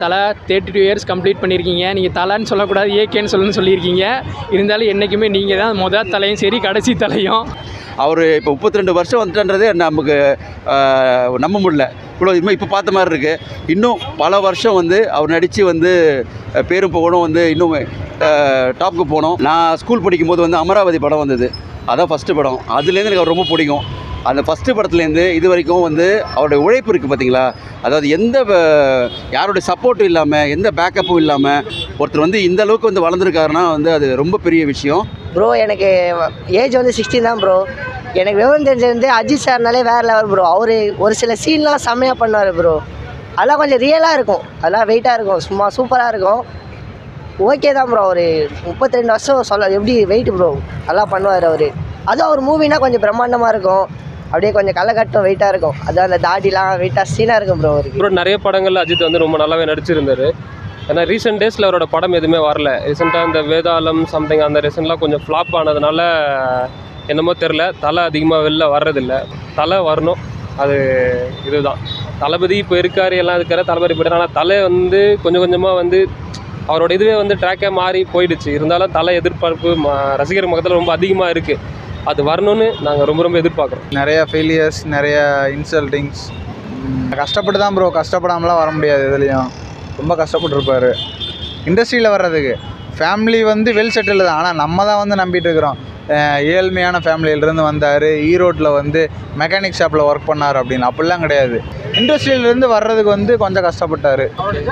தலை thirty two years complete பண்ணியிருக்கீங்க நீங்கள் தலைன்னு சொல்லக்கூடாது ஏகேன்னு சொல்லணும்னு சொல்லியிருக்கீங்க இருந்தாலும் என்றைக்குமே நீங்கள் தான் முதல் தலையும் சரி கடைசி தலையும் அவர் இப்போ முப்பத்தி ரெண்டு வருஷம் வந்துட்டன்றதே நமக்கு ஆஹ், நம்ப முடியல இவ்வளோ இதுமாதிரி இப்போ பார்த்த மாதிரி இருக்குது இன்னும் பல வருஷம் வந்து அவர் நடித்து வந்து அஹ், பேரும் புகழும் வந்து இன்னும் டாப்புக்கு போனோம் நான் ஸ்கூல் படிக்கும்போது வந்து அமராவதி படம் வந்தது அதான் ஃபஸ்ட்டு படம் அதுலேருந்து எனக்கு அவர் ரொம்ப பிடிக்கும் அந்த ஃபஸ்ட்டு படத்துலேருந்து இது வரைக்கும் வந்து அவருடைய உழைப்பு இருக்குது பார்த்தீங்களா அதாவது எந்த வ- யாருடைய சப்போர்ட்டும் இல்லாமல் எந்த பேக்கப்பும் இல்லாமல் ஒருத்தர் வந்து இந்த அளவுக்கு வந்து வளர்ந்துருக்காருன்னா வந்து அது ரொம்ப பெரிய விஷயம் ப்ரோ எனக்கு ஏஜ் வந்து சிக்ஸ்டீன் தான் ப்ரோ எனக்கு விவரம் தெரிஞ்சது அஜித் சார்னாலே வேறு லெவல் ப்ரோ அவர் ஒரு சில சீன்லாம் செம்மையாக பண்ணுவார் ப்ரோ அதெல்லாம் கொஞ்சம் ரியலாக இருக்கும் அதெல்லாம் வெயிட்டாக இருக்கும் சும்மா சூப்பராக இருக்கும் ஓகே தான் ப்ரோ அவர் முப்பத்தி ரெண்டு வருஷம் சொல்ல எப்படி வெயிட் ப்ரோ நல்லா பண்ணுவார் அவர் அதுவும் அவர் மூவினா கொஞ்சம் பிரம்மாண்டமாக இருக்கும் அப்படியே கொஞ்சம் களைகட்டும் வெயிட்டாக இருக்கும் அதான் அந்த தாடிலாம் வெயிட்டாக சீனாக இருக்கும் ப்ரோ அவருக்கு அப்புறம் நிறைய படங்கள்ல அஜித் வந்து ரொம்ப நல்லாவே நடிச்சிருந்தாரு ஏன்னா ரீசெண்ட் டேஸில் அவரோட படம் எதுவுமே வரல ரீசெண்டாக இந்த வேதாளம் சம்திங் அந்த ரீசன்ட்லாம் கொஞ்சம் ஃப்ளாப் ஆனதுனால என்னமோ தெரில தலை அதிகமாக வெளில வர்றதில்ல தலை வரணும் அது இதுதான் தளபதி இப்போ இருக்காரு எல்லாம் இருக்கிற தளபதி போயிட்டார் ஆனால் தலை வந்து கொஞ்சம் கொஞ்சமாக வந்து அவரோட இதுவே வந்து ட்ராக்கே மாறி போயிடுச்சு இருந்தாலும் தலை எதிர்பார்ப்பு ம- ரசிகர் மகத்தில் ரொம்ப அதிகமாக இருக்குது அது வரணும்னு நாங்கள் ரொம்ப ரொம்ப எதிர்பார்க்குறோம் நிறைய ஃபெயிலியர்ஸ் நிறைய இன்சல்ட்டிங்ஸ் கஷ்டப்பட்டு தான் ப்ரோ கஷ்டப்படாமலாம் வர முடியாது இதுலேயும் ரொம்ப கஷ்டப்பட்டுருப்பாரு இண்டஸ்ட்ரியில் வர்றதுக்கு ஃபேமிலி வந்து வெல் செட்டில் தான் ஆனால் நம்ம தான் வந்து நம்பிட்டு இருக்கிறோம் அஹ் ஏழ்மையான ஃபேமிலியிலேருந்து வந்தார் ஈரோட்டில் வந்து மெக்கானிக் ஷாப்பில் ஒர்க் பண்ணார் அப்படின்னு அப்படிலாம் கிடையாது இண்டஸ்ட்ரியிலேருந்து வர்றதுக்கு வந்து கொஞ்சம் கஷ்டப்பட்டார்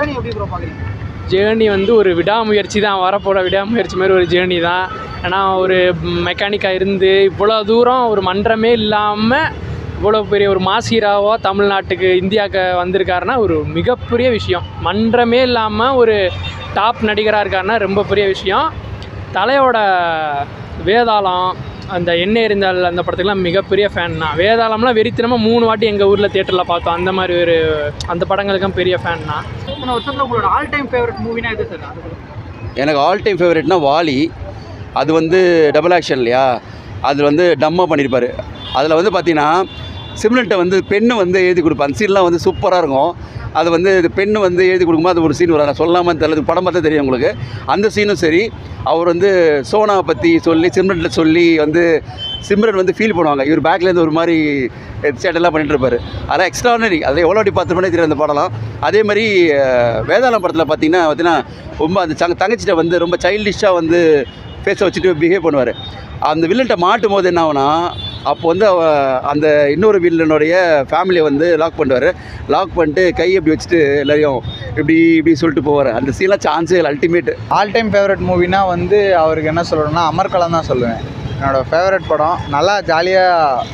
ஜேர்னி வந்து ஒரு விடாமுயற்சி தான் வரப்போகிற விடாமுயற்சி மாதிரி ஒரு ஜேர்னி தான் ஏன்னா ஒரு மெக்கானிக்காக இருந்து இவ்வளோ தூரம் ஒரு மன்றமே இல்லாமல் இவ்வளோ பெரிய ஒரு மாஸ் ஹீரோவோ தமிழ்நாட்டுக்கு இந்தியாவுக்கு வந்திருக்காருன்னா ஒரு மிகப்பெரிய விஷயம் மன்றமே இல்லாமல் ஒரு டாப் நடிகராக இருக்காருன்னா ரொம்ப பெரிய விஷயம் தலையோட வேதாளம் அந்த எண்ணெய் எறிந்தால் அந்த படத்துக்குலாம் மிகப்பெரிய ஃபேன் தான் வேதாளம்லாம் வெறித்தனமாக மூணு வாட்டி எங்கள் ஊரில் தேட்டரில் பார்த்தோம் அந்த மாதிரி ஒரு அந்த படங்களுக்கும் பெரிய ஃபேன் தான் போன வருஷத்துல உங்களோட ஆல் டைம் ஃபேவரட் மூவினா எது சார் அது சொல்லுங்க. எனக்கு ஆல் டைம் ஃபேவரட்னா வாலி அது வந்து டபுள் ஆக்ஷன் இல்லையா அது வந்து டம்மாக பண்ணியிருப்பார் அதில் வந்து பார்த்தீங்கன்னா சிம்லன்ட்டை வந்து பெண்ணு வந்து எழுதி கொடுப்பேன் அந்த சீன்லாம் வந்து சூப்பராக இருக்கும் அது வந்து இது பெண்ணு வந்து எழுதி கொடுக்கும்போது அது ஒரு சீன் வரும் நான் சொல்லாமல் தெரியல படம் பார்த்தா தெரியும் உங்களுக்கு அந்த சீனும் சரி அவர் வந்து சோனாவை பற்றி சொல்லி சிம்ரனில் சொல்லி வந்து சிம்ரன் வந்து ஃபீல் பண்ணுவாங்க இவர் பேக்லேருந்து ஒரு மாதிரி சேட்டெல்லாம் பண்ணிட்டு இருப்பாரு அதெல்லாம் எக்ஸ்ட்ரானரி அதில் எவ்வளோ வாட்டி பார்த்து தெரியும் அந்த படம்லாம் அதே மாதிரி அஹ், வேதாளம் படத்தில் பார்த்தீங்கன்னா பார்த்தீங்கன்னா ரொம்ப அந்த சங்க தங்கச்சிட்ட வந்து ரொம்ப சைல்டிஷாக வந்து ஃபேஸை வச்சுட்டு பிஹேவ் பண்ணுவார் அந்த வில்லன்ட்ட மாட்டும் போது என்ன ஆகுனா அப்போ வந்து அவ அந்த இன்னொரு வில்லனுடைய ஃபேமிலியை வந்து லாக் பண்ணுவார் லாக் பண்ணிட்டு கை அப்படி வச்சுட்டு எல்லாரையும் இப்படி இப்படி சொல்லிட்டு போவார் அந்த சீன்லாம் சான்ஸே இல்லை அல்டிமேட் ஆல் டைம் ஃபேவரட் மூவினா வந்து அவருக்கு என்ன சொல்லணும்னா அமர்கலம் தான் சொல்லுவேன் என்னோடய ஃபேவரட் படம் நல்லா ஜாலியாக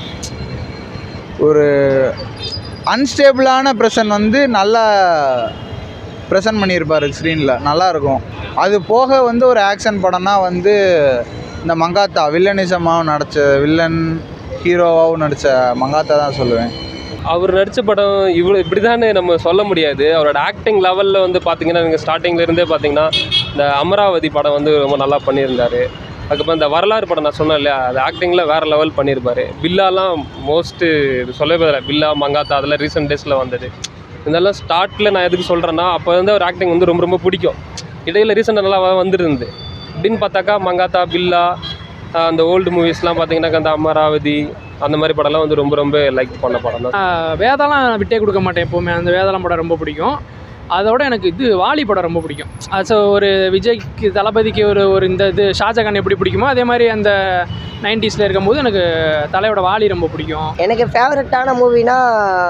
ஒரு அன்ஸ்டேபிளான ப்ரெசன் வந்து நல்லா ப்ரெசன்ட் பண்ணியிருப்பார் ஸ்க்ரீனில் நல்லாயிருக்கும் அது போக வந்து ஒரு ஆக்ஷன் படம்னா வந்து இந்த மங்காத்தா வில்லனிசமாகவும் நடித்த வில்லன் ஹீரோவாகவும் நடித்த மங்காத்தா தான் சொல்லுவேன் அவர் நடித்த படம் இவ்வளோ இப்படி தானே நம்ம சொல்ல முடியாது அவரோட ஆக்டிங் லெவலில் வந்து பார்த்தீங்கன்னா நீங்கள் ஸ்டார்டிங்ல இருந்தே பார்த்தீங்கன்னா இந்த அமராவதி படம் வந்து ரொம்ப நல்லா பண்ணியிருந்தாரு அதுக்கப்புறம் இந்த வரலாறு படம் நான் சொன்னேன் இல்லையா அது ஆக்டிங்கில் வேறு லெவல் பண்ணியிருப்பாரு பில்லாலாம் மோஸ்ட்டு இது சொல்லவே இல்லை பில்லா மங்காத்தா அதெல்லாம் ரீசெண்ட் டேஸில் வந்தது இதெல்லாம் ஸ்டார்ட்டில் நான் எதுக்கு சொல்கிறேன்னா அப்போ வந்து அவர் ஆக்டிங் வந்து ரொம்ப ரொம்ப பிடிக்கும் இடையில ரீசெண்டாக நல்லா வந்துருந்தது அப்படின்னு பார்த்தாக்கா மங்காத்தா பில்லா ஆஹ் அந்த ஓல்டு மூவிஸ்லாம் பார்த்தீங்கன்னாக்கா அந்த அமராவதி அந்த மாதிரி படம்லாம் வந்து ரொம்ப ரொம்ப லைக் பண்ண படம் தான் ஆஹ் வேதாளம் நான் விட்டே கொடுக்க மாட்டேன் எப்போவுமே அந்த வேதாளம் படம் ரொம்ப பிடிக்கும் அதோட எனக்கு இது வாலி படம் ரொம்ப பிடிக்கும் ஸோ ஒரு விஜய்க்கு தளபதிக்கு ஒரு ஒரு இந்த இது ஷாஜகான் எப்படி பிடிக்குமோ அதே மாதிரி அந்த நைன்டிஸில் இருக்கும்போது எனக்கு தலையோட வாலி ரொம்ப பிடிக்கும் எனக்கு ஃபேவரட்டான மூவினா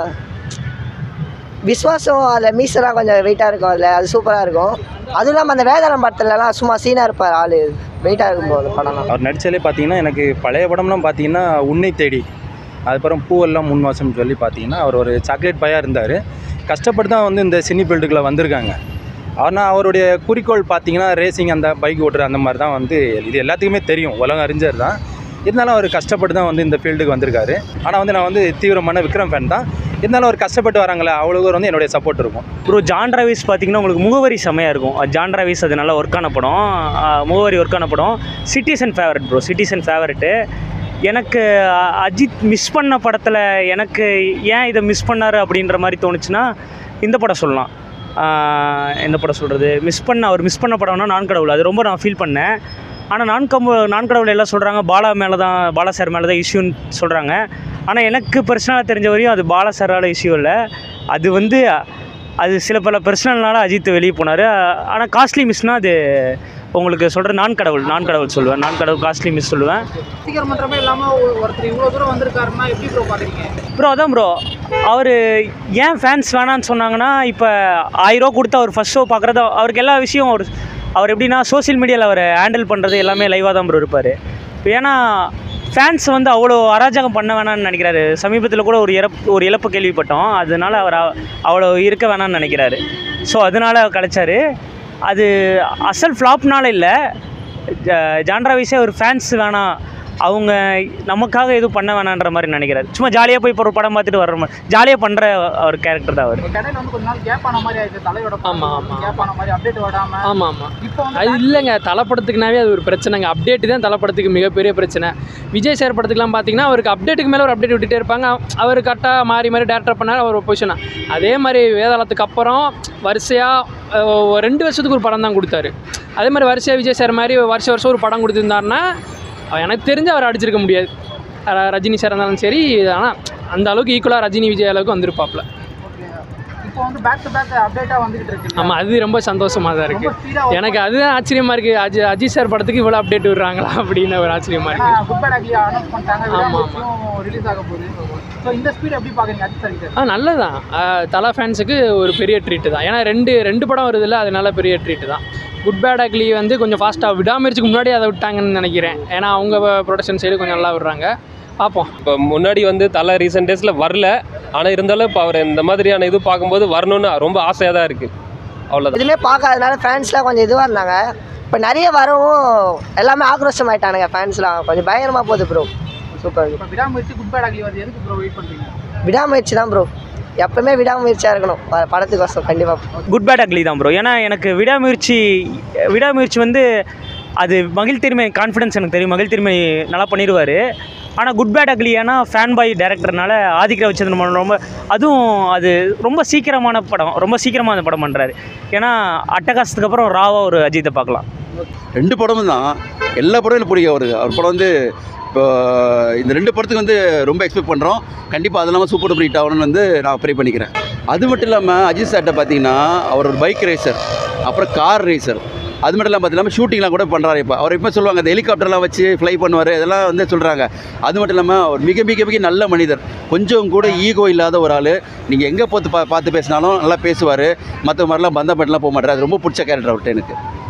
விஸ்வாசம் அதில் மீசெல்லாம் கொஞ்சம் வெயிட்டாக இருக்கும் அதில் அது சூப்பராக இருக்கும் அதுவும் இல்லாமல் அந்த வேதாளம் படத்துலலாம் சும்மா சீனாக இருப்பார் ஆள் வெயிட்டாக இருக்கும் போது படம்லாம் அவர் நடித்தாலே பார்த்தீங்கன்னா எனக்கு பழைய படம்லாம் பார்த்தீங்கன்னா உன்னை தேடி அதுக்கப்புறம் பூவெல்லாம் முன் வாசம்னு சொல்லி பார்த்தீங்கன்னா அவர் ஒரு சாக்லேட் பாயாக இருந்தார் கஷ்டப்பட்டு தான் வந்து இந்த சினி ஃபீல்டுக்குள்ளே வந்திருக்காங்க ஆனால் அவருடைய குறிக்கோள் பார்த்தீங்கன்னா ரேசிங் அந்த பைக் ஓட்டுற அந்த மாதிரி தான் வந்து இது எல்லாத்துக்குமே தெரியும் உலகம் அறிஞர் தான் இருந்தாலும் அவர் கஷ்டப்பட்டு தான் வந்து இந்த ஃபீல்டுக்கு வந்திருக்காரு ஆனால் வந்து நான் வந்து தீவிரமான விக்ரம் ஃபேன் தான் இருந்தாலும் அவர் கஷ்டப்பட்டு வராங்களே அவ்வளோ தூரம் வந்து என்னுடைய சப்போர்ட் இருக்கும் ப்ரோ ஜான் ராவிஸ் பார்த்தீங்கன்னா உங்களுக்கு முகவரி செமையாக இருக்கும் அது ஜான் ராவிஸ் அது நல்லா ஒர்க் ஆன படம் அஹ் முகவரி ஒர்க் ஆன படம் Citizen favourite bro Citizen favourite எனக்கு அ- அஜித் மிஸ் பண்ண படத்தில் எனக்கு ஏன் இதை மிஸ் பண்ணார் அப்படின்ற மாதிரி தோணுச்சுன்னா இந்த படம் சொல்லலாம் ஆஹ் என்ன படம் சொல்கிறது மிஸ் பண்ண அவர் மிஸ் பண்ண படம்னா நான் கடவுள் அது ரொம்ப நான் ஃபீல் பண்ணேன் ஆனால் நான் கம்பு நான் கடவுள் எல்லாம் சொல்கிறாங்க பாலா மேலே தான் பாலா சார் மேலே தான் இஷ்யூன்னு சொல்கிறாங்க ஆனால் எனக்கு பர்சனலாக தெரிஞ்ச வரையும் அது பாலா சாரால் இஷ்யூ இல்லை அது வந்து அது சில பல பர்சனல்னால அஜித் வெளியே போனார் ஆனால் காஸ்ட்லி மிஸ்னால் அது உங்களுக்கு சொல்கிற நான் கடவுள் நான் கடவுள் சொல்லுவேன் நான் கடவுள் காஸ்ட்லி மிஸ் சொல்லுவேன் ரசிகர் மன்றமே இல்லாமல் ஒருத்தர் இவ்வளோ தூரம் வந்திருக்காருன்னா எப்படி ப்ரோ பார்க்குறீங்க ப்ரோ அதான் ப்ரோ அவர் ஏன் ஃபேன்ஸ் வேணான்னு சொன்னாங்கன்னா இப்போ ஆயிரம் கொடுத்து அவர் ஃபஸ்ட் ஷோ பார்க்குறது அவருக்கு எல்லா விஷயம் அவர் அவர் எப்படின்னா சோஷியல் மீடியாவில் அவர் ஹேண்டில் பண்ணுறது எல்லாமே லைவாக தான் ப்ரோ இருப்பார் இப்போ ஏன்னா ஃபேன்ஸ் வந்து அவ்வளோ அராஜகம் பண்ண வேணாம்னு நினைக்கிறாரு சமீபத்தில் கூட ஒரு இறப்பு ஒரு இழப்பு கேள்விப்பட்டோம் அதனால அவர் அவ- அவ்வளோ இருக்க வேணாம்னு நினைக்கிறாரு ஸோ அதனால கிடைச்சாரு அது அசல் ஃப்ளாப்னால இல்லை ஜான்ராவிஸே ஒரு ஃபேன்ஸ் வேணாம் அவங்க நமக்காக எதுவும் பண்ண வேணான்ற மாதிரி நினைக்கிறாரு சும்மா ஜாலியாக போய் இப்போ ஒரு படம் பார்த்துட்டு வர்ற மாதிரி ஜாலியாக பண்ணுற ஒரு கேரக்டர் தான் அவர் இப்போ கடையில் வந்து கொஞ்ச நாள் கேப் ஆன மாதிரி ஆயிடுச்சு தலையோட ஆமா, ஆமா. கேப் ஆன மாதிரி அப்டேட் விடாம ஆமாம் ஆமாம் இப்போ வந்து அது இல்லைங்க தலைப்படத்துக்குனாவே அது ஒரு பிரச்சனைங்க அப்டேட்டு தான் தலைப்படத்துக்கு மிகப்பெரிய பிரச்சனை விஜய் சார் படத்துக்குலாம் பார்த்தீங்கன்னா அவருக்கு அப்டேட்டுக்கு மேலே ஒரு அப்டேட் விட்டுட்டே இருப்பாங்க அவர் கரெக்டாக மாறி மாறி டேரக்டர் பண்ணார் அவர் பொசிஷனாக அதே மாதிரி வேதாளத்துக்கு அப்புறம் வரிசையாக ரெண்டு வருஷத்துக்கு ஒரு படம் தான் கொடுத்தாரு அதே மாதிரி வரிசையாக விஜய் சார் மாதிரி வருஷம் வருஷம் ஒரு படம் கொடுத்துருந்தாருன்னா எனக்கு தெரிஞ்சு அவர் அடிச்சிருக்க முடியாது அஹ் ரஜினி சார் இருந்தாலும் சரி ஆனால் அந்த அளவுக்கு ஈக்குவலாக ரஜினி விஜய் அளவுக்கு வந்திருப்பாப்ல இப்போ வந்து பேக் டு பேக் அப்டேட்டாக வந்துகிட்டு இருக்கு இல்லையா? ஆமாம் அது ரொம்ப சந்தோஷமாக தான் ரொம்ப இருக்குது ஸ்பீடாக எனக்கு அதுதான் ஆச்சரியமா இருக்கு அஜி அஜித் சார் படத்துக்கு இவ்வளோ அப்டேட் விடுறாங்களா அப்படின்னு ஒரு ஆச்சரியமா இருக்கு குட் பேட் அக்லி அனௌன்ஸ் பண்ணிட்டாங்க ஆமா, விடாமுயற்சியும் ரிலீஸ் ஆக போகுது ஸோ இந்த ஸ்பீட் எப்படி பார்க்குறீங்க அஜித் சார் கிட்ட ஆ நல்லதான் ஆ, தலா ஃபேன்ஸுக்கு ஒரு பெரிய ட்ரீட்டு தான் ஏன்னா ரெண்டு ரெண்டு படம் வருதுல்ல அதனால பெரிய ட்ரீட்டு தான் குட் பேட் அக்லி வந்து கொஞ்சம் ஃபாஸ்ட்டாக விடாமுயற்சிக்கு முன்னாடி அதை விட்டாங்கன்னு நினைக்கிறேன் ஏன்னா அவங்க ப்ரொடக்ஷன் சைடு கொஞ்சம் நல்லா விடுறாங்க பார்ப்போம் இப்போ முன்னாடி வந்து தலை ரீசெண்ட் டேஸில் வரல ஆனால் இருந்தாலும் இப்போ அவர் இந்த மாதிரியான இது பார்க்கும்போது வரணும்னு ரொம்ப ஆசையாக தான் இருக்குது அவ்வளோதான் எதுவுமே பார்க்காதனால ஃபேன்ஸ்லாம் கொஞ்சம் இதுவாக இருந்தாங்க இப்போ நிறைய வரவும் எல்லாமே ஆக்ரோஷம் ஆயிட்டானுங்க ஃபேன்ஸ்லாம் கொஞ்சம் பயங்கரமாக போகுது ப்ரோ சூப்பர் இப்போ விடாமுயற்சி குட் பேட் அக்லி வருது எதுக்கு ப்ரோ வெயிட் பண்ணுறீங்க விடாமுயற்சி தான் ப்ரோ எப்பவுமே விடாமுயற்சியாக இருக்கணும் ப- படத்துக்கு வசம் கண்டிப்பாக குட் பேட் அக்லி தான் ப்ரோ ஏன்னா எனக்கு விடாமுயற்சி விடாமுயற்சி வந்து அது மகிழ் திருமை கான்ஃபிடன்ஸ் எனக்கு தெரியும் மகிழ் திருமை நல்லா பண்ணிடுவார் ஆனால் குட் பேட் அக்லி ஏன்னா ஃபேன் பாய் டேரக்டர்னால ஆதிக்க வச்சது ரொம்ப அதுவும் அது ரொம்ப சீக்கிரமான படம் ரொம்ப சீக்கிரமாக அந்த படம் பண்ணுறாரு ஏன்னா அட்டகாசத்துக்கு அப்புறம் ராவா ஒரு அஜித்தை பார்க்கலாம் ரெண்டு படமும் தான் எல்லா படமும் எனக்கு பிடிக்கும் அவருக்கு அவர் படம் வந்து இப்போ இந்த ரெண்டு படத்துக்கு வந்து ரொம்ப எக்ஸ்பெக்ட் பண்ணுறோம் கண்டிப்பாக அது இல்லாமல் சூப்பர் டூப்பர் ஹிட் ஆகணும்னு வந்து நான் ப்ரே பண்ணிக்கிறேன் அது மட்டும் இல்லாமல் அஜித் சார்ட்ட பார்த்தீங்கன்னா அவர் ஒரு பைக் ரேசர் அப்புறம் கார் ரேசர் அது மட்டும் இல்லாமல் பார்த்தீங்கன்னா ஷூட்டிங்லாம் கூட பண்ணுறாரு இப்போ அவர் இப்போ சொல்லுவாங்க அந்த ஹெலிகாப்டர்லாம் வச்சு ஃப்ளை பண்ணுவார் இதெல்லாம் வந்து சொல்கிறாங்க அது மட்டும் இல்லாமல் அவர் மிக மிக மிக நல்ல மனிதர் கொஞ்சம் கூட ஈகோ இல்லாத ஒரு ஆள் நீங்கள் எங்கே பார்த்து பா பார்த்து பேசினாலும் நல்லா பேசுவார் மற்ற மாதிரிலாம் பந்தப்பட்டுலாம் போக மாட்டார் அது ரொம்ப பிடிச்ச கேரக்டர் அவர்கிட்ட எனக்கு